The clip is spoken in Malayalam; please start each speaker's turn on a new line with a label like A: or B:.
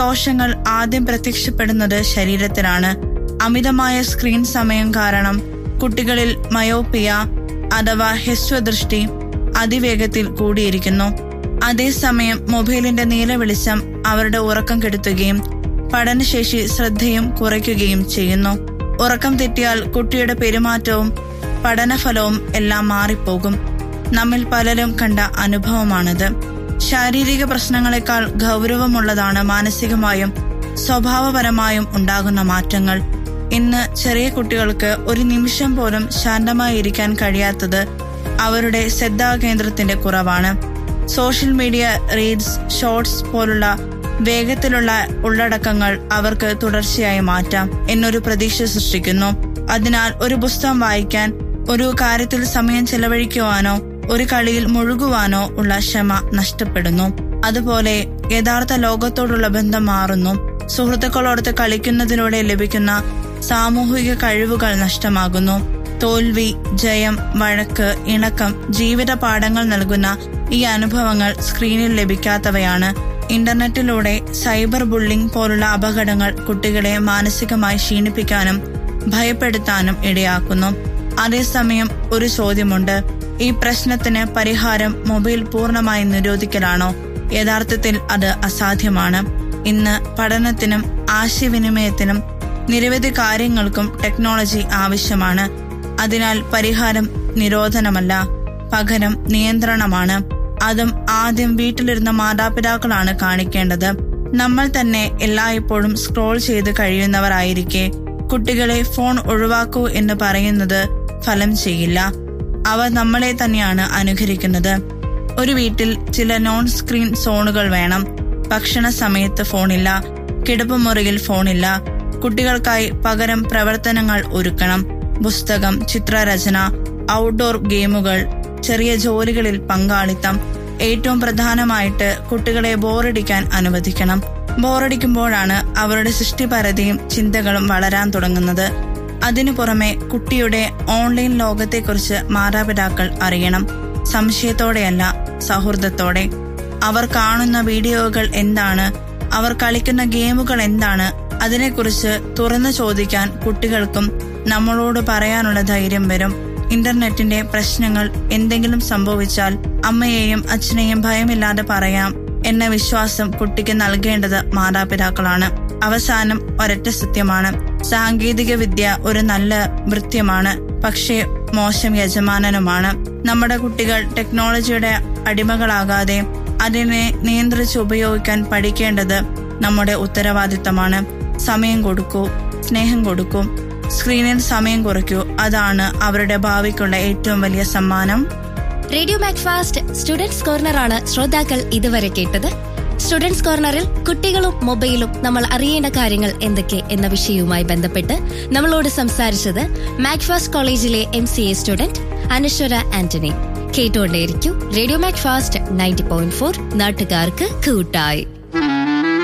A: ദോഷങ്ങൾ ആദ്യം പ്രത്യക്ഷപ്പെടുന്നത് ശരീരത്തിലാണ് അമിതമായ സ്ക്രീൻ സമയം കാരണം കുട്ടികളിൽ മയോപ്പിയ അഥവാ ഹ്രസ്വദൃഷ്ടി അതിവേഗത്തിൽ കൂടിയിരിക്കുന്നു അതേസമയം മൊബൈലിന്റെ നീല വെളിച്ചം അവരുടെ ഉറക്കം കെടുത്തുകയും പഠനശേഷി ശ്രദ്ധയും കുറയ്ക്കുകയും ചെയ്യുന്നു ഉറക്കം തെറ്റിയാൽ കുട്ടിയുടെ പെരുമാറ്റവും പഠനഫലവും എല്ലാം മാറിപ്പോകും നമ്മിൽ പലരും കണ്ട അനുഭവമാണിത് ശാരീരിക പ്രശ്നങ്ങളെക്കാൾ ഗൗരവമുള്ളതാണ് മാനസികമായും സ്വഭാവപരമായും ഉണ്ടാകുന്ന മാറ്റങ്ങൾ ഇന്ന് ചെറിയ കുട്ടികൾക്ക് ഒരു നിമിഷം പോലും ശാന്തമായി ഇരിക്കാൻ കഴിയാത്തത് അവരുടെ ശ്രദ്ധാകേന്ദ്രത്തിന്റെ കുറവാണ് സോഷ്യൽ മീഡിയ റീഡ്സ് ഷോർട്സ് പോലുള്ള വേഗത്തിലുള്ള ഉള്ളടക്കങ്ങൾ അവർക്ക് തുടർച്ചയായി മാറ്റാം എന്നൊരു പ്രതീക്ഷ സൃഷ്ടിക്കുന്നു അതിനാൽ ഒരു പുസ്തകം വായിക്കാൻ ഒരു കാര്യത്തിൽ സമയം ചെലവഴിക്കുവാനോ ഒരു കളിയിൽ മുഴുകുവാനോ ഉള്ള ക്ഷമ നഷ്ടപ്പെടുന്നു അതുപോലെ യഥാർത്ഥ ലോകത്തോടുള്ള ബന്ധം മാറുന്നു സുഹൃത്തുക്കളോടൊത്ത് കളിക്കുന്നതിലൂടെ ലഭിക്കുന്ന സാമൂഹിക കഴിവുകൾ നഷ്ടമാകുന്നു തോൽവി ജയം വഴക്ക് ഇണക്കം ജീവിത പാഠങ്ങൾ നൽകുന്ന ഈ അനുഭവങ്ങൾ സ്ക്രീനിൽ ലഭിക്കാത്തവയാണ് ഇന്റർനെറ്റിലൂടെ സൈബർ ബുള്ളിംഗ് പോലുള്ള അപകടങ്ങൾ കുട്ടികളെ മാനസികമായി ക്ഷീണിപ്പിക്കാനും ഭയപ്പെടുത്താനും ഇടയാക്കുന്നു അതേസമയം ഒരു ചോദ്യമുണ്ട് ഈ പ്രശ്നത്തിന് പരിഹാരം മൊബൈൽ പൂർണ്ണമായി നിരോധിക്കലാണോ യഥാർത്ഥത്തിൽ അത് അസാധ്യമാണ് ഇന്ന് പഠനത്തിനും ആശയവിനിമയത്തിനും നിരവധി കാര്യങ്ങൾക്കും ടെക്നോളജി ആവശ്യമാണ് അതിനാൽ പരിഹാരം നിരോധനമല്ല പകരം നിയന്ത്രണമാണ് അതും ആദ്യം വീട്ടിലിരുന്ന മാതാപിതാക്കളാണ് കാണിക്കേണ്ടത് നമ്മൾ തന്നെ എല്ലായ്പ്പോഴും സ്ക്രോൾ ചെയ്ത് കഴിയുന്നവരായിരിക്കെ കുട്ടികളെ ഫോൺ ഒഴിവാക്കൂ എന്ന് പറയുന്നത് ഫലം ചെയ്യില്ല അവ നമ്മളെ തന്നെയാണ് അനുകരിക്കുന്നത് ഒരു വീട്ടിൽ ചില നോൺ സ്ക്രീൻ സോണുകൾ വേണം ഭക്ഷണ സമയത്ത് ഫോണില്ല കിടപ്പുമുറിയിൽ ഫോണില്ല കുട്ടികൾക്കായി പകരം പ്രവർത്തനങ്ങൾ ഒരുക്കണം പുസ്തകം ചിത്രരചന ഔട്ട്ഡോർ ഗെയിമുകൾ ചെറിയ ജോലികളിൽ പങ്കാളിത്തം ഏറ്റവും പ്രധാനമായിട്ട് കുട്ടികളെ ബോറടിക്കാൻ അനുവദിക്കണം ബോറടിക്കുമ്പോഴാണ് അവരുടെ സൃഷ്ടിപരതയും ചിന്തകളും വളരാൻ തുടങ്ങുന്നത് അതിനു പുറമെ കുട്ടിയുടെ ഓൺലൈൻ ലോകത്തെക്കുറിച്ച് മാതാപിതാക്കൾ അറിയണം സംശയത്തോടെയല്ല സൗഹൃദത്തോടെ അവർ കാണുന്ന വീഡിയോകൾ എന്താണ് അവർ കളിക്കുന്ന ഗെയിമുകൾ എന്താണ് അതിനെക്കുറിച്ച് തുറന്നു ചോദിക്കാൻ കുട്ടികൾക്കും നമ്മളോട് പറയാനുള്ള ധൈര്യം വരും ഇന്റർനെറ്റിന്റെ പ്രശ്നങ്ങൾ എന്തെങ്കിലും സംഭവിച്ചാൽ അമ്മയെയും അച്ഛനെയും ഭയമില്ലാതെ പറയാം എന്ന വിശ്വാസം കുട്ടിക്ക് നൽകേണ്ടത് മാതാപിതാക്കളാണ് അവസാനം ഒരൊറ്റ സത്യമാണ് സാങ്കേതിക വിദ്യ ഒരു നല്ല വൃത്യമാണ് പക്ഷേ മോശം യജമാനനുമാണ് നമ്മുടെ കുട്ടികൾ ടെക്നോളജിയുടെ അടിമകളാകാതെ അതിനെ നിയന്ത്രിച്ച് ഉപയോഗിക്കാൻ പഠിക്കേണ്ടത് നമ്മുടെ ഉത്തരവാദിത്തമാണ് സമയം കൊടുക്കൂ സ്നേഹം കൊടുക്കൂ സ്ക്രീനിൽ സമയം കുറയ്ക്കൂ അതാണ് അവരുടെ ഭാവിക്കുള്ള ഏറ്റവും വലിയ സമ്മാനം
B: റേഡിയോ മാക്ഫാസ്റ്റ് സ്റ്റുഡൻസ് കോർണർ ആണ് ശ്രോതാക്കൾ ഇതുവരെ കേട്ടത് സ്റ്റുഡൻസ് കോർണറിൽ കുട്ടികളും മൊബൈലും നമ്മൾ അറിയേണ്ട കാര്യങ്ങൾ എന്തൊക്കെ എന്ന വിഷയവുമായി ബന്ധപ്പെട്ട് നമ്മളോട് സംസാരിച്ചത് മാക്ഫാസ്റ്റ് കോളേജിലെ M C A student Anaswara Antony കേട്ടുകൊണ്ടേയിരിക്കും radio Macfast ninety point four നാട്ടുകാർക്ക് കൂട്ടായി